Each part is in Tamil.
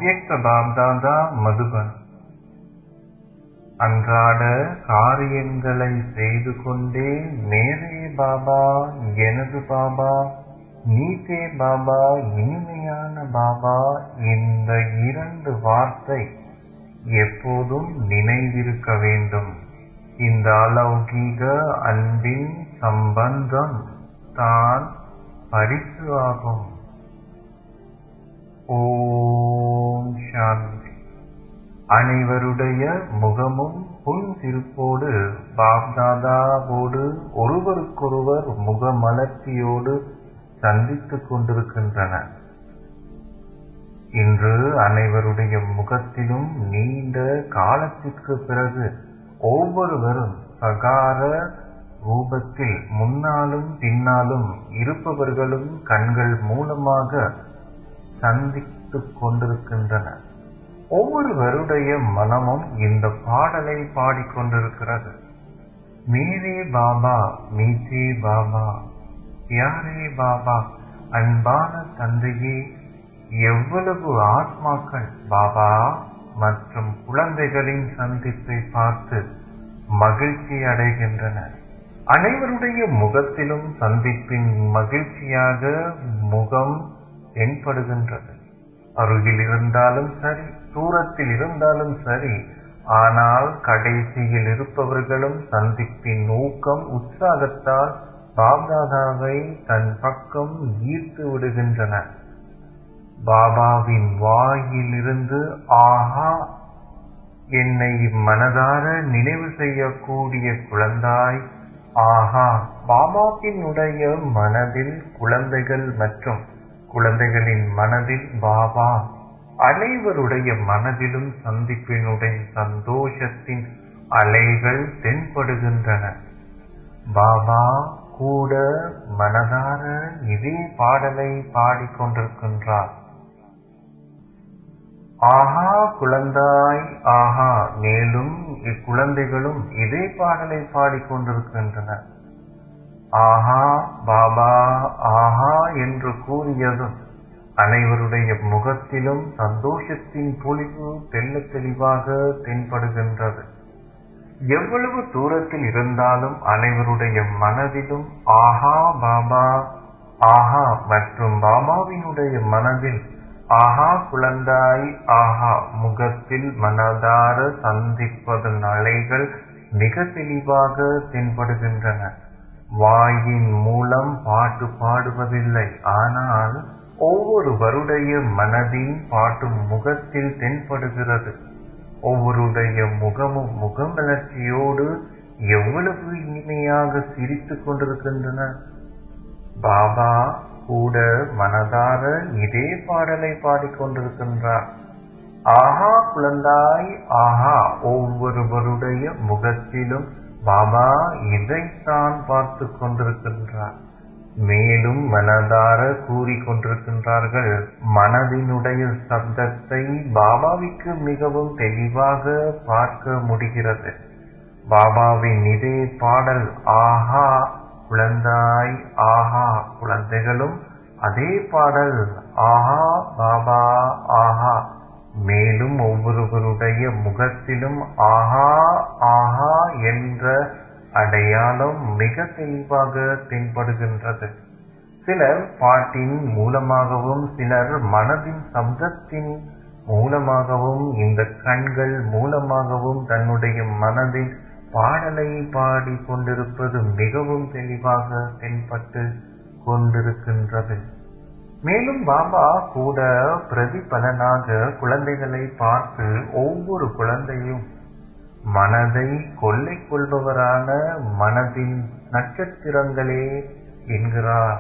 அவ்யக்த பாப்தாதா மதுபன் அன்றாட காரியங்களை செய்து கொண்டே மேரே பாபா எனது பாபா நீதே பாபா இனிமையான பாபா இந்த இரண்டு வார்த்தை எப்போதும் நினைவிருக்க வேண்டும் இந்த அலௌகீக அன்பின் சம்பந்தம் தான் பரிசு ஆகும் ஓம் சாந்தி அனைவருடைய முகமும் புன்சிரிப்போடு பாப்தாதாவோடு ஒருவருக்கொருவர் முகமலர்ச்சியோடு சந்தித்துக் கொண்டிருக்கின்றன இன்று அனைவருடைய முகத்திலும் நீண்ட காலத்திற்கு பிறகு ஒவ்வொருவரும் சகார ரூபத்தில் முன்னாலும் பின்னாலும் இருப்பவர்களும் கண்கள் மூலமாக சந்தித்துக் கொண்டிருக்கின்றன ஒவ்வொருவருடைய மனமும் இந்த பாடலை பாடிக்கொண்டிருக்கிறது மேரே பாபா மீசே பாபா யாரே பாபா அன்பான தந்தையே எவ்வளவு ஆத்மாக்கள் பாபா மற்றும் குழந்தைகளின் சந்திப்பை பார்த்து மகிழ்ச்சி அடைகின்றன அனைவருடைய முகத்திலும் சந்திப்பின் மகிழ்ச்சியாக முகம் தென்படுகின்றது அருகில் இருந்தாலும் சரி தூரத்தில் இருந்தாலும் சரி ஆனால் கடைசியில் இருப்பவர்களும் சந்திப்பின் ஊக்கம் உற்சாகத்தால் பாப்தாதாவை தன் பக்கம் ஈர்த்து விடுகின்றன பாபாவின் வாயிலிருந்து ஆஹா என்னை மனதார நினைவு செய்யக்கூடிய குழந்தாய் ஆஹா பாபாவினுடைய மனதில் குழந்தைகள் மற்றும் குழந்தைகளின் மனதில் பாபா அனைவருடைய மனதிலும் சந்திப்பினுடைய சந்தோஷத்தின் அலைகள் தென்படுகின்றன பாபா கூட மனதார இதே பாடலை பாடிக்கொண்டிருக்கின்றார் ஆஹா குழந்தாய் ஆஹா மேலும் இக்குழந்தைகளும் இதே பாடலை பாடிக்கொண்டிருக்கின்றன ஆஹா பாபா ஆஹா என்று கூறியதும் அனைவருடைய முகத்திலும் சந்தோஷத்தின் பொலிவு தெல்ல தெளிவாக தென்படுகின்றது எவ்வளவு தூரத்தில் இருந்தாலும் அனைவருடைய மனதிலும் ஆஹா பாபா ஆஹா மற்றும் பாபாவினுடைய மனதில் ஆஹா குழந்தாய் ஆஹா முகத்தில் மனதார சந்திப்பதன் அலைகள் மிக தெளிவாக தென்படுகின்றன வாயின் மூலம் பாட்டு பாடுவதில்லை ஆனால் ஒவ்வொருவருடைய மனதின் பாட்டு முகத்தில் தென்படுகிறது ஒவ்வொருடைய முகமும் முகமலர்ச்சியோடு எவ்வளவு இனிமையாக சிரித்துக் கொண்டிருக்கின்றன பாபா கூட மனதார இதே பாடலை பாடிக்கொண்டிருக்கின்றார் ஆஹா குழந்தாய் ஆஹா ஒவ்வொருவருடைய முகத்திலும் பாபா இதைத்தான் பார்த்து கொண்டிருக்கின்றார் மேலும் மனதார கூறிக்கொண்டிருக்கின்றார்கள் மனதினுடைய சப்தத்தை பாபாவிற்கு மிகவும் தெளிவாக பார்க்க முடிகிறது பாபாவின் இதே பாடல் ஆஹா குழந்தாய் ஆஹா குழந்தைகளும் அதே பாடல் ஆஹா பாபா ஆஹா மேலும் ஒவ்வொருவருடைய முகத்திலும் ஆஹா ஆஹா என்ற அடையாளம் மிக தெளிவாக தென்படுகின்றது சிலர் பாட்டின் மூலமாகவும் சிலர் மனதின் சப்தத்தின் மூலமாகவும் இந்த கண்கள் மூலமாகவும் தன்னுடைய மனதில் பாடலை பாடி கொண்டிருப்பது மிகவும் தெளிவாக தென்பட்டு கொண்டிருக்கின்றது மேலும் பாபா கூட பிரதிபலனாக குழந்தைகளை பார்த்து ஒவ்வொரு குழந்தையும் மனதை கொள்ளை கொள்பவரான மனதின் நட்சத்திரங்களே என்கிறார்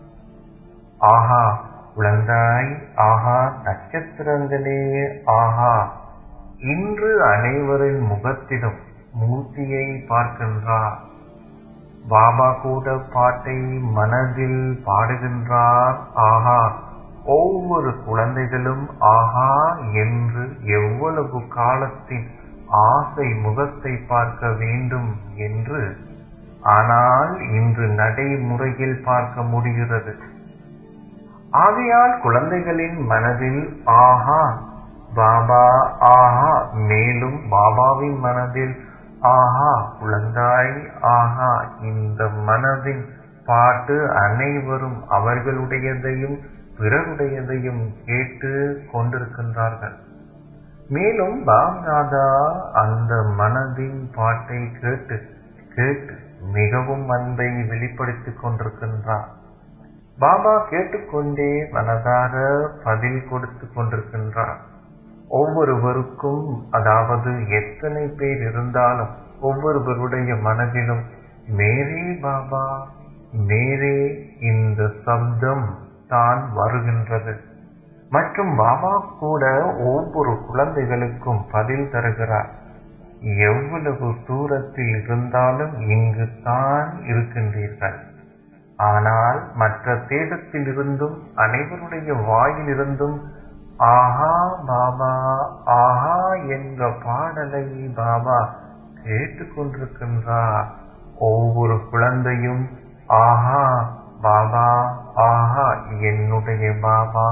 ஆஹா குழந்தாய் ஆஹா நட்சத்திரங்களே ஆஹா இன்று அனைவரின் முகத்திலும் மூர்த்தியை பார்க்கின்றார் பாபா கூட பாட்டை மனதில் பாடுகின்றார் ஆஹா ஒவ்வொரு குழந்தைகளும் ஆஹா என்று எவ்வளவு காலத்தின் ஆசை முகத்தை பார்க்க வேண்டும் என்று ஆனால் இன்று நடைமுறையில் பார்க்க முடிகிறது ஆகையால் குழந்தைகளின் மனதில் ஆஹா பாபா ஆஹா மேலும் பாபாவின் மனதில் ஆஹா குழந்தாய் ஆஹா இந்த மனதின் பாட்டு அனைவரும் அவர்களுடையதையும் பிறருடையதையும் கேட்டு கொண்டிருக்கின்றார்கள் மேலும் பாப்தாதா அந்த மனதின் பாட்டை கேட்டு கேட்டு மிகவும் அன்பை வெளிப்படுத்திக் கொண்டிருக்கின்றார் பாபா கேட்டுக்கொண்டே மனதார பதில் கொடுத்து கொண்டிருக்கின்றார் ஒவ்வொருவருக்கும் அதாவது எத்தனை பேர் இருந்தாலும் ஒவ்வொருவருடைய மனதிலும் மேரே பாபா மேரே இந்த சப்தம் தான் வருகின்றது மற்றும் பாபா கூட ஒவ்வொரு குழந்தைகளுக்கும் பதில் தருகிறார் எவ்வளவு தூரத்தில் இருந்தாலும் இங்கு தான் இருக்கின்றீர்கள் ஆனால் மற்ற தேசத்தில் இருந்தும் அனைவருடைய வாயிலிருந்தும் ஆஹா பாபா ஆஹா என்ற பாடலை பாபா கேட்டுக்கொண்டிருக்கின்றார் ஒவ்வொரு குழந்தையும் ஆஹா பாபா ஆஹா என்னுடைய பாபா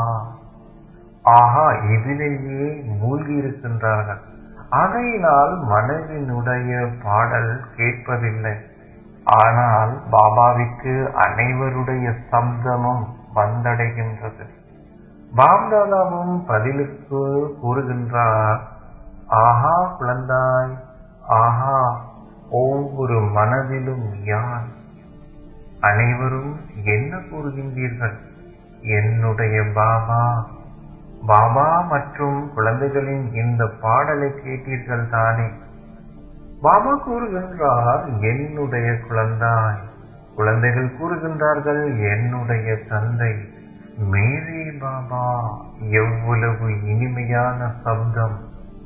ஆஹா இதிலேயே மூழ்கி இருக்கின்றார்கள் ஆகையினால் மனதினுடைய பாடல் கேட்பதில்லை ஆனால் பாபாவிற்கு அனைவருடைய சப்தமும் வந்தடைகின்றது பாப்தாதாவும் பதிலுக்கு கூறுகின்றார் ஆஹா குழந்தாய் ஆஹா ஒவ்வொரு மனதிலும் யார் அனைவரும் என்ன கூறுகின்றீர்கள் என்னுடைய பாபா பாபா மற்றும் குழந்தைகளின் இந்த பாடலை கேட்டீர்கள் தானே பாபா கூறுகின்றார் என்னுடைய குழந்தாய் குழந்தைகள் கூறுகின்றார்கள் என்னுடைய தந்தை மேரே பாபா எவ்வளவு இனிமையான சப்தம்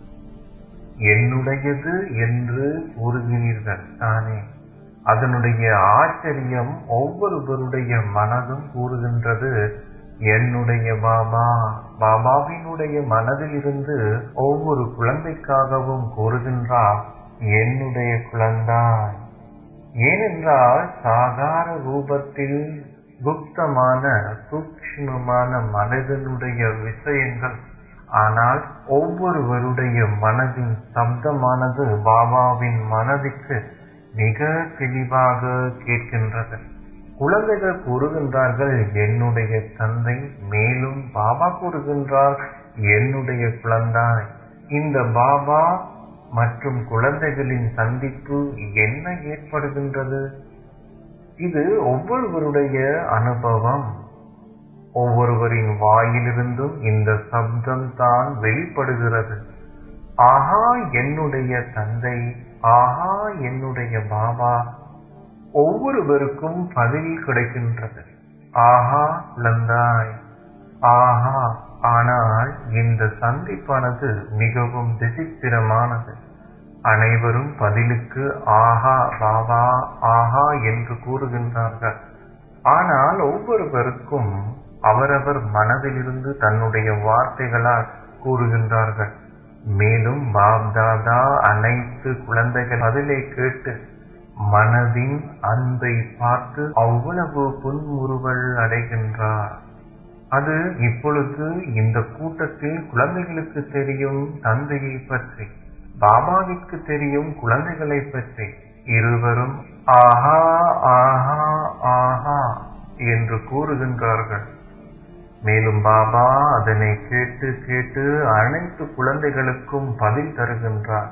என்னுடையது என்று கூறுகிறீர்கள் தானே அதனுடைய ஆச்சரியம் ஒவ்வொருவருடைய மனதும் கூறுகின்றது என்னுடைய பாபா பாபாவினுடைய மனதில் இருந்து ஒவ்வொரு குழந்தைக்காகவும் கூறுகின்றார் என்னுடைய குழந்தாய் ஏனென்றால் சாகார ரூபத்தில் குப்தமான சூக்ஷ்மமான மனிதனுடைய விஷயங்கள் ஆனால் ஒவ்வொருவருடைய மனதின் சப்தமானது பாபாவின் மனதிற்கு மிக தெளிவாக கேட்கின்றது குழந்தைகள் கூறுகின்றார்கள் என்னுடைய தந்தை மேலும் பாபா கூறுகின்றார் என்னுடைய குழந்தாய் இந்த பாபா மற்றும் குழந்தைகளின் சந்திப்பு என்ன ஏற்படுகின்றது இது ஒவ்வொருவருடைய அனுபவம் ஒவ்வொருவரின் வாயிலிருந்தும் இந்த சப்தம் தான் வெளிப்படுகிறது ஆஹா என்னுடைய தந்தை ஆஹா என்னுடைய பாபா ஒவ்வொருவருக்கும் பதில் கிடைக்கின்றது ஆஹா குழந்தாய் ஆஹா ஆனால் இந்த சந்திப்பானது மிகவும் விசித்திரமானது அனைவரும் பதிலுக்கு ஆஹா பாபா ஆஹா என்று கூறுகின்றார்கள் ஆனால் ஒவ்வொருவருக்கும் அவரவர் மனதிலிருந்து தன்னுடைய வார்த்தைகளால் கூறுகின்றார்கள் மேலும் பாப்தாதா அனைத்து குழந்தைகள் பதிலை கேட்டு மனதின் அன்பை பார்த்து அவ்வளவு புன்முறுவல் அடைகின்றார் அது இப்பொழுது இந்த கூட்டத்தில் குழந்தைகளுக்கு தெரியும் தந்தையை பற்றி பாபாவிற்கு தெரியும் குழந்தைகளை பற்றி இருவரும் ஆஹா ஆஹா ஆஹா என்று கூறுகின்றார்கள் மேலும் பாபா அதனை கேட்டு கேட்டு அனைத்து குழந்தைகளுக்கும் பதில் தருகின்றார்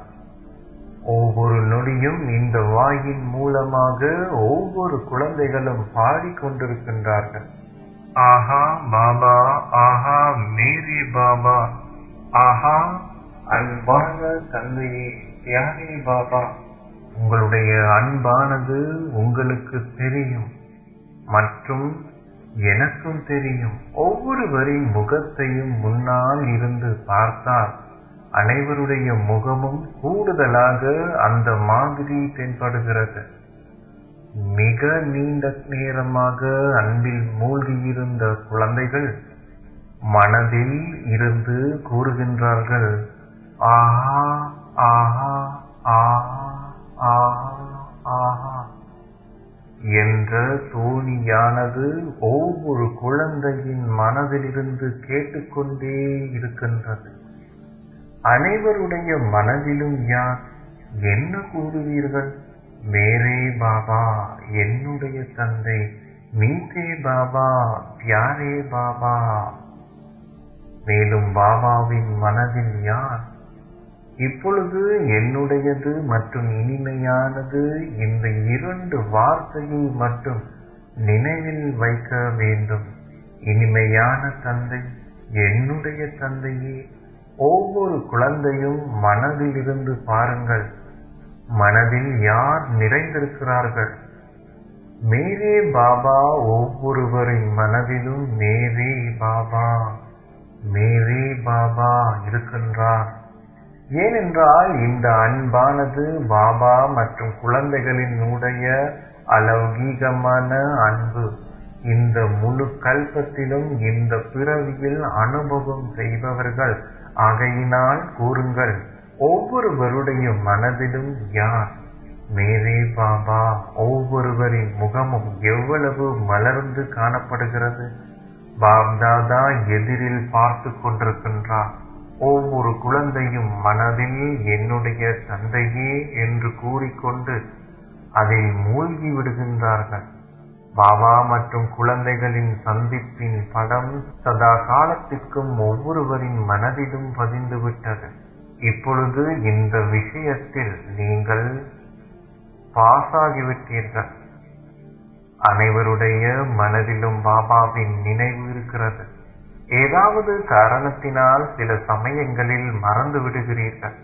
ஒவ்வொரு நொடியும் இந்த வாயின் மூலமாக ஒவ்வொரு குழந்தைகளும் பாடிக்கொண்டிருக்கின்றார்கள் ஆஹா பாபா ஆஹா மேரி பாபா ஆஹா அன்பான தந்தையே யாரே பாபா உங்களுடைய அன்பானது உங்களுக்கு தெரியும் மற்றும் எனக்கும் தெரியும் ஒவ்வொருவரின் முகத்தையும் முன்னால் இருந்து பார்த்தால் அனைவருடைய முகமும் கூடுதலாக அந்த மாதிரி தென்படுகிறது மிக நீண்ட நேரமாக அன்பில் மூழ்கியிருந்த குழந்தைகள் மனதில் இருந்து கூறுகின்றார்கள் ஆஹா ஆஹா ஆஹா ஆஹா ஆஹா என்ற தோணியானது ஒவ்வொரு குழந்தையின் மனதிலிருந்து கேட்டுக்கொண்டே இருக்கின்றது அனைவருடைய மனதிலும் யார் என்ன கூறுவீர்கள் மேரே பாபா என்னுடைய தந்தை மீதே பாபா பியாரே பாபா மேலும் பாபாவின் மனதில் யார் இப்பொழுது என்னுடையது மற்றும் இனிமையானது இந்த இரண்டு வார்த்தையை மட்டும் நினைவில் வைக்க வேண்டும் இனிமையான தந்தை என்னுடைய தந்தையே ஒவ்வொரு குழந்தையும் மனதில் இருந்து பாருங்கள் மனதில் யார் நிறைந்திருக்கிறார்கள் மேரே பாபா ஒவ்வொருவரின் மனதிலும் மேரே பாபா மேரே பாபா இருக்கின்றார் ஏனென்றால் இந்த அன்பானது பாபா மற்றும் குழந்தைகளின் உடைய அலௌகீகமான அன்பு இந்த முழு கல்பத்திலும் இந்த பிறவியில் அனுபவம் செய்பவர்கள் ஆகையினால் கூறுங்கள் ஒவ்வொருவருடைய மனதிலும் யார் மேரே பாபா ஒவ்வொருவரின் முகமும் எவ்வளவு மலர்ந்து காணப்படுகிறது பாப்தாதா எதிரில் பார்த்து கொண்டிருக்கின்றார் ஒவ்வொரு குழந்தையும் மனதில் என்னுடைய தந்தையே என்று கூறிக்கொண்டு அதில் மூழ்கி விடுகின்றார்கள் பாபா மற்றும் குழந்தைகளின் சந்திப்பின் படம் சதா காலத்திற்கும் ஒவ்வொருவரின் மனதிலும் பதிந்துவிட்டது இப்பொழுது இந்த விஷயத்தில் நீங்கள் பாஸ் ஆகிவிட்டீர்கள் அனைவருடைய மனதிலும் பாபாவின் நினைவு இருக்கிறது ஏதாவது காரணத்தினால் சில சமயங்களில் மறந்து விடுகிறீர்கள்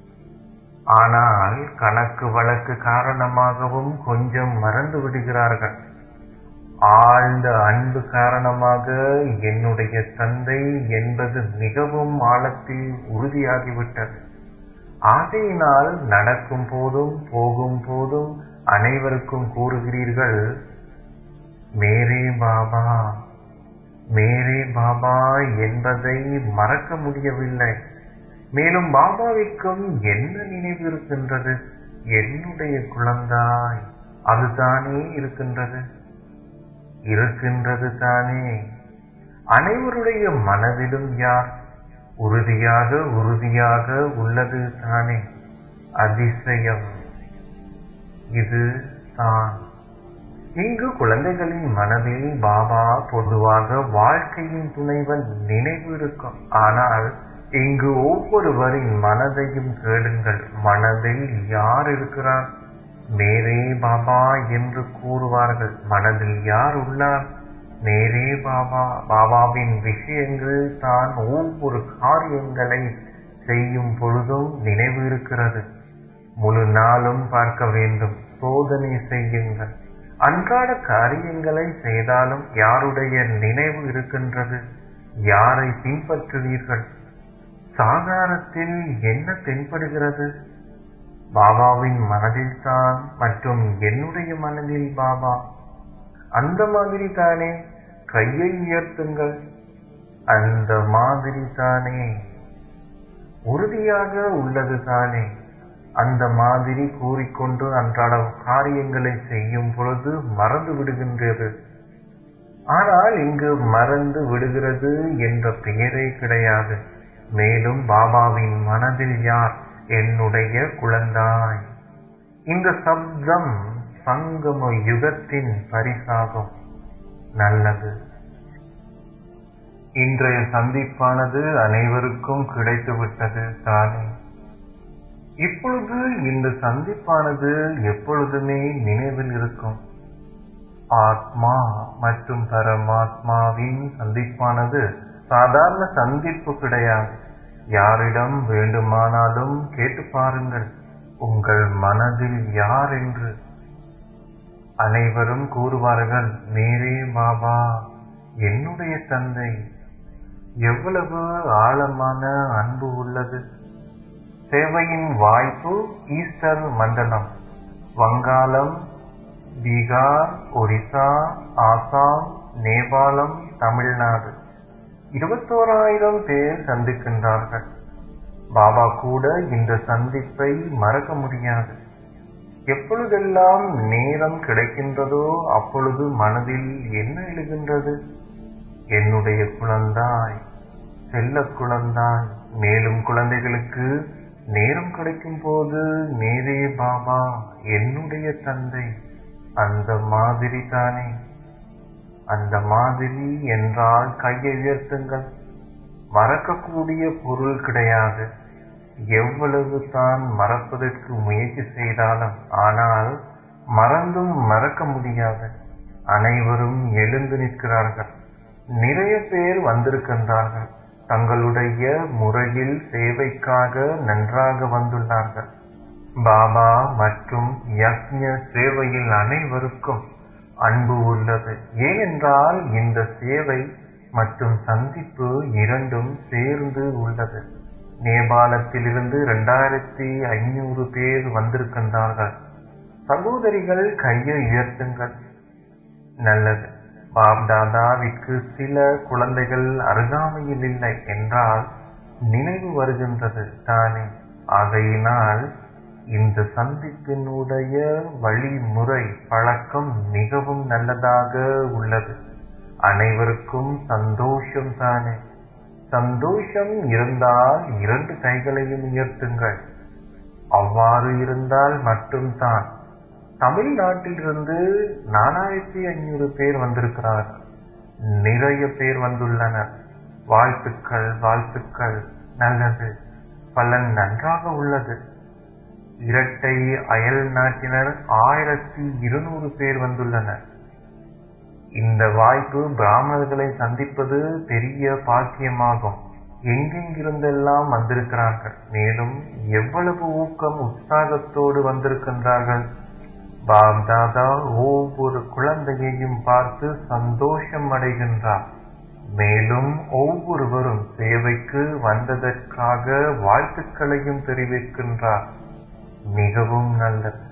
ஆனால் கணக்கு வழக்கு காரணமாகவும் கொஞ்சம் மறந்து விடுகிறார்கள் ஆழ்ந்த அன்பு காரணமாக என்னுடைய தந்தை என்பது மிகவும் ஆழத்தில் உறுதியாகிவிட்டது ஆகையினால் நடக்கும் போதும் போகும் போதும் அனைவருக்கும் கூறுகிறீர்கள் மேரே பாபா மேரே பாபா என்பதை மறக்க முடியவில்லை மேலும் பாபாவிற்கும் என்ன நினைவு இருக்கின்றது என்னுடைய குழந்தாய் அதுதானே இருக்கின்றது இருக்கின்றது தானே அனைவருடைய மனதிலும் யார் உறுதியாக உறுதியாக உள்ளது தானே அதிசயம் இது தான் இங்கு குழந்தைகளின் மனதில் பாபா பொதுவாக வாழ்க்கையின் துணைவன் நினைவு இருக்கும் ஆனால் இங்கு ஒவ்வொருவரின் மனதையும் கேளுங்கள் மனதில் யார் இருக்கிறார் மேரே பாபா என்று கூறுவார்கள் மனதில் யார் உள்ளார் மேரே பாபா பாபாவின் விஷயங்கள் தான் ஒவ்வொரு காரியங்களை செய்யும் பொழுதும் நினைவு இருக்கிறது முழு நாளும் பார்க்க வேண்டும் சோதனை செய்யுங்கள் அன்றாட காரியங்களை செய்தாலும் யாருடைய நினைவு இருக்கின்றது யாரை பின்பற்றுவீர்கள் சாகாரத்தில் என்ன தென்படுகிறது பாபாவின் மனதில் தான் மற்றும் என்னுடைய மனதில் பாபா அந்த மாதிரி தானே கையை உயர்த்துங்கள் அந்த மாதிரி தானே உறுதியாக உள்ளது தானே அந்த மாதிரி கூறிக்கொண்டு அன்றாட காரியங்களை செய்யும் பொழுது மறந்து விடுகின்றது ஆனால் இங்கு மறந்து விடுகிறது என்ற பெயரே கிடையாது மேலும் பாபாவின் மனதில் யார் என்னுடைய குழந்தாய் இந்த சப்தம் சங்கம யுகத்தின் பரிசாகும் நல்லது இன்றைய சந்திப்பானது அனைவருக்கும் கிடைத்துவிட்டது தானே இப்பொழுது இந்த சந்திப்பானது எப்பொழுதுமே நினைவில் இருக்கும் ஆத்மா மற்றும் பரமாத்மாவின் சந்திப்பானது சாதாரண சந்திப்பு கிடையாது யாரிடம் வேண்டுமானாலும் கேட்டு பாருங்கள் உங்கள் மனதில் யார் என்று அனைவரும் கூறுவார்கள் மேரே பாபா என்னுடைய தந்தை எவ்வளவு ஆழமான அன்பு உள்ளது சேவையின் வாய்ப்பு ஈஸ்டர் மண்டலம் வங்காளம் பீகார் ஒரிசா ஆசாம் நேபாளம் தமிழ்நாடு இருபத்தோராயிரம் பேர் சந்திக்கின்றார்கள் பாபா கூட இந்த சந்திப்பை மறக்க முடியாது எப்பொழுதெல்லாம் நேரம் கிடைக்கின்றதோ அப்பொழுது மனதில் என்ன எழுகின்றது என்னுடைய குழந்தாய் செல்ல குழந்தாய் மேலும் குழந்தைகளுக்கு நேரம் கிடைக்கும் போது மேரே பாபா என்னுடைய தந்தை அந்த மாதிரி தானே அந்த மாதிரி என்றால் கையை உயர்த்துங்கள் மறக்கக்கூடிய பொருள் கிடையாது எவ்வளவு தான் மறப்பதற்கு முயற்சி செய்தாலும் ஆனால் மறந்தும் மறக்க முடியாது அனைவரும் எழுந்து நிற்கிறார்கள் நிறைய பேர் வந்திருக்கின்றார்கள் தங்களுடைய முறையில் சேவைக்காக நன்றாக வந்துள்ளார்கள் பாபா மற்றும் யக்ஞ சேவையில் அனைவருக்கும் அன்பு உள்ளது ஏனென்றால் இந்த சேவை மற்றும் சந்திப்பு இரண்டும் சேர்ந்து உள்ளது நேபாளத்திலிருந்து இரண்டாயிரத்தி ஐநூறு பேர் வந்திருக்கின்றார்கள் சகோதரிகள் கையை உயர்த்துங்கள் நல்லது பாப்தாதாவிற்கு சில குழந்தைகள் அருகாமையில் இல்லை என்றால் நினைவு வருகின்றது தானே ஆகையினால் இந்த சந்திப்பினுடைய வழிமுறை பழக்கம் மிகவும் நல்லதாக உள்ளது அனைவருக்கும் சந்தோஷம் தானே சந்தோஷம் இருந்தால் இரண்டு கைகளையும் உயர்த்துங்கள் அவ்வாறு இருந்தால் மட்டும்தான் தமிழ்நாட்டிலிருந்து நாலாயிரத்தி ஐநூறு பேர் வந்திருக்கிறார்கள் நிறைய பேர் வந்துள்ளனர் வாழ்த்துக்கள் வாழ்த்துக்கள் நல்லது பலன் நன்றாக உள்ளது இரட்டை அயல் நாட்டினர் ஆயிரத்தி இருநூறு பேர் வந்துள்ளனர் இந்த வாய்ப்பு பிராமணர்களை சந்திப்பது பெரிய பாக்கியமாகும் எங்கெங்கிருந்தெல்லாம் வந்திருக்கிறார்கள் மேலும் எவ்வளவு ஊக்கம் உற்சாகத்தோடு வந்திருக்கின்றார்கள் பாப்தாதா ஒவ்வொரு குழந்தையையும் பார்த்து சந்தோஷம் அடைகின்றார் மேலும் ஒவ்வொருவரும் சேவைக்கு வந்ததற்காக வாழ்த்துக்களையும் தெரிவிக்கின்றார் மிகவும் நல்லது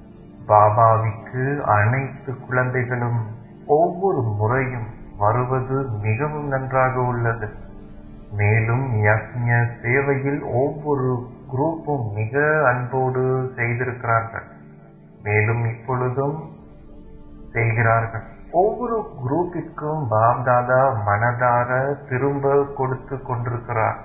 பாபாவிற்கு அனைத்து குழந்தைகளும் ஒவ்வொரு முறையும் வருவது மிகவும் நன்றாக உள்ளது மேலும் யக்ஞ சேவையில் ஒவ்வொரு குரூப்பும் மிக அன்போடு செய்திருக்கிறார்கள் மேலும் இப்பொழுதும் செய்கிறார்கள் ஒவ்வொரு குரூப்பிற்கும் பாப்தாதா மனதார திரும்ப கொடுத்து கொண்டிருக்கிறார்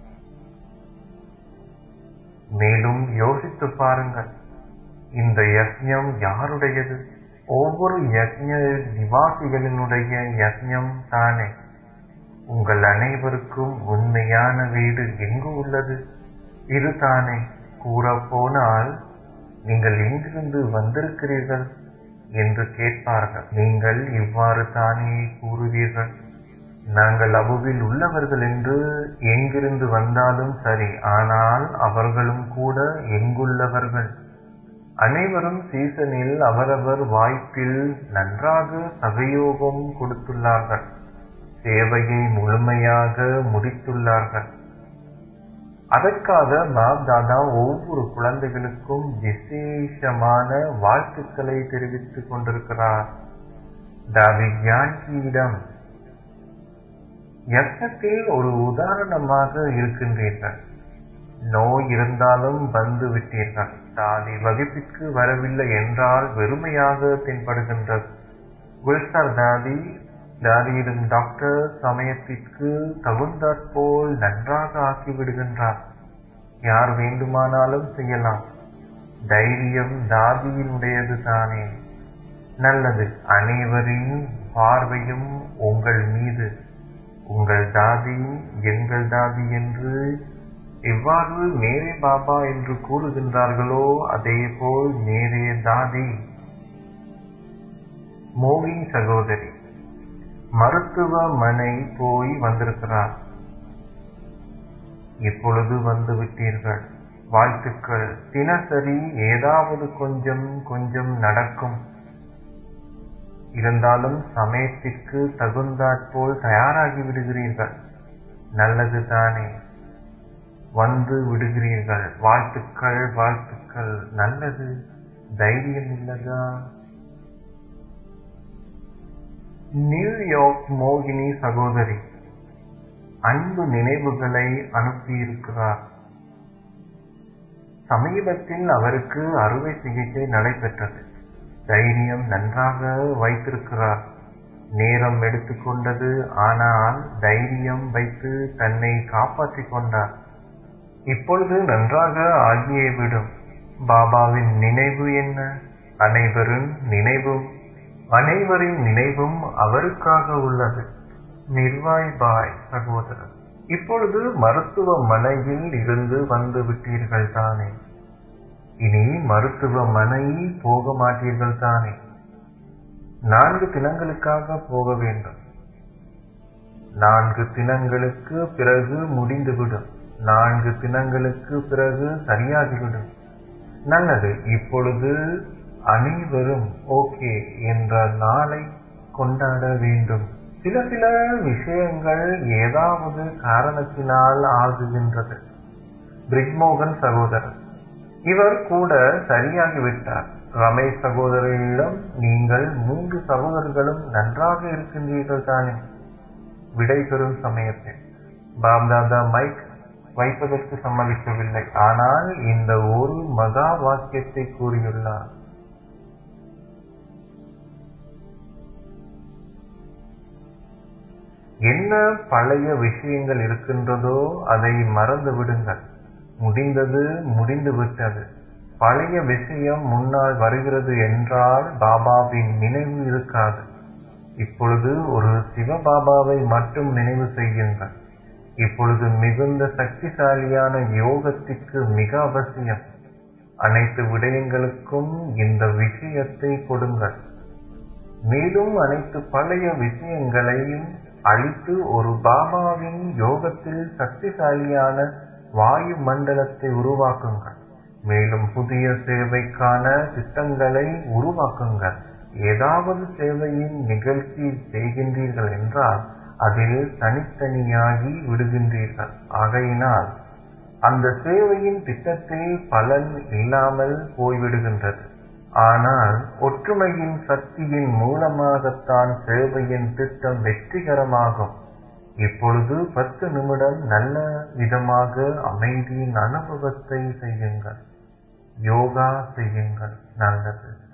மேலும் யோசித்து பாருங்கள் இந்த யக்ஞம் யாருடையது ஒவ்வொரு யக்ஞ நிவாசிகளினுடைய யக்ஞம் தானே உங்கள் அனைவருக்கும் உண்மையான வீடு எங்கு உள்ளது இது தானே கூற போனால் நீங்கள் எங்கிருந்து வந்திருக்கிறீர்கள் என்று கேட்பார்கள் நீங்கள் இவ்வாறு தானே கூறுவீர்கள் நாங்கள் அபுவில் உள்ளவர்கள் என்று எங்கிருந்து வந்தாலும் சரி ஆனால் அவர்களும் கூட எங்குள்ளவர்கள் அனைவரும் சீசனில் அவரவர் வாய்ப்பில் நன்றாக சகயோகம் கொடுத்துள்ளார்கள் சேவையை முழுமையாக முடித்துள்ளார்கள் அதற்காக பாப்தாதா ஒவ்வொரு குழந்தைகளுக்கும் விசேஷமான வாழ்த்துக்களை தெரிவித்துக் கொண்டிருக்கிறார் தாவிக்யான்கியிடம் யக்னத்தில் ஒரு உதாரணமாக இருக்கின்றீர்கள் நோய் இருந்தாலும் வந்து விட்டீர்கள் தாதி வகுப்பிற்கு வரவில்லை என்றால் வெறுமையாக தென்படுகின்றது குல்சர் தாதி தாதியிடும் டாக்டர் சமயத்திற்கு தகுந்தாற்போல் நன்றாக ஆக்கிவிடுகின்றார் யார் வேண்டுமானாலும் செய்யலாம் தைரியம் தாதியினுடையது தானே நல்லது அனைவரின் பார்வையும் உங்கள் மீது உங்கள் தாதி எங்கள் தாதி என்று எவ்வாறு மேரே பாபா என்று கூறுகின்றார்களோ அதேபோல் மேரே தாதி மோகினி சகோதரி மருத்துவமனை போய் வந்திருக்கிறார் இப்பொழுது வந்து விட்டீர்கள் வாழ்த்துக்கள் தினசரி ஏதாவது கொஞ்சம் கொஞ்சம் நடக்கும் இருந்தாலும் சமயத்திற்கு தகுந்தாற்போல் தயாராகி விடுகிறீர்கள் நல்லது தானே வந்து விடுகிறீர்கள் வாழ்த்துக்கள் வாழ்த்துக்கள் நல்லது தைரியம் இல்லதா நியூயார்க் மோகினி சகோதரி அன்பு நினைவுகளை அனுப்பியிருக்கிறார் சமீபத்தில் அவருக்கு அறுவை சிகிச்சை நடைபெற்றது தைரியம் நன்றாக வைத்திருக்கிறார் நேரம் எடுத்துக்கொண்டது ஆனால் தைரியம் வைத்து தன்னை காப்பாற்றிக் கொண்டார் இப்பொழுது நன்றாக ஆகியே விடும் பாபாவின் நினைவு என்ன அனைவரின் நினைவும் அனைவரின் நினைவும் அவருக்காக உள்ளது நிர்வாய் பாய் சகோதரர் இப்பொழுது மருத்துவமனையில் இருந்து வந்து விட்டீர்கள் தானே இனி மருத்துவமனை போக மாட்டீர்கள் தானே நான்கு தினங்களுக்காக போக வேண்டும் நான்கு தினங்களுக்கு பிறகு முடிந்துவிடும் நான்கு தினங்களுக்கு பிறகு சரியாகிவிடும் நல்லது இப்பொழுது அனைவரும் ஓகே என்ற நாளை கொண்டாட வேண்டும் சில சில விஷயங்கள் ஏதாவது காரணத்தினால் ஆகுகின்றது பிரிக்மோகன் சகோதரர் இவர் கூட சரியாகிவிட்டார் ரமேஷ் சகோதரரிடம் நீங்கள் மூன்று சகோதரர்களும் நன்றாக இருக்கின்றீர்கள் தானே விடை பெறும் சமயத்தில் பாப்தாதா மைக் வைப்பதற்கு சம்மதிக்கவில்லை ஆனால் இந்த ஒரு மகா வாக்கியத்தை கூறியுள்ளார் என்ன பழைய விஷயங்கள் இருக்கின்றதோ அதை மறந்து விடுங்கள் முடிந்தது முடிந்து விட்டது பழைய விஷயம் முன்னால் வருகிறது என்றால் பாபாவின் நினைவு இருக்காது இப்பொழுது ஒரு சிவபாபாவை மட்டும் நினைவு செய்யுங்கள் இப்பொழுது மிகுந்த சக்திசாலியான யோகத்திற்கு மிக அவசியம் அனைத்து விடயங்களுக்கும் இந்த விஷயத்தை கொடுங்கள் மேலும் அனைத்து பழைய விஷயங்களையும் அழித்து ஒரு பாபாவின் யோகத்தில் சக்திசாலியான வாயு மண்டலத்தை உருவாக்குங்கள் மேலும் புதிய சேவைக்கான திட்டங்களை உருவாக்குங்கள் ஏதாவது சேவையின் நிகழ்ச்சி செய்கின்றீர்கள் என்றால் அதில் தனித்தனியாகி விடுகின்றீர்கள் ஆகையினால் அந்த சேவையின் திட்டத்தில் பலன் இல்லாமல் போய்விடுகின்றது ஆனால் ஒற்றுமையின் சக்தியின் மூலமாகத்தான் சேவையின் திட்டம் வெற்றிகரமாகும் இப்பொழுது பத்து நிமிடம் நல்ல விதமாக அமைதியின் அனுபவத்தை செய்யுங்கள் யோகா செய்யுங்கள் நல்லது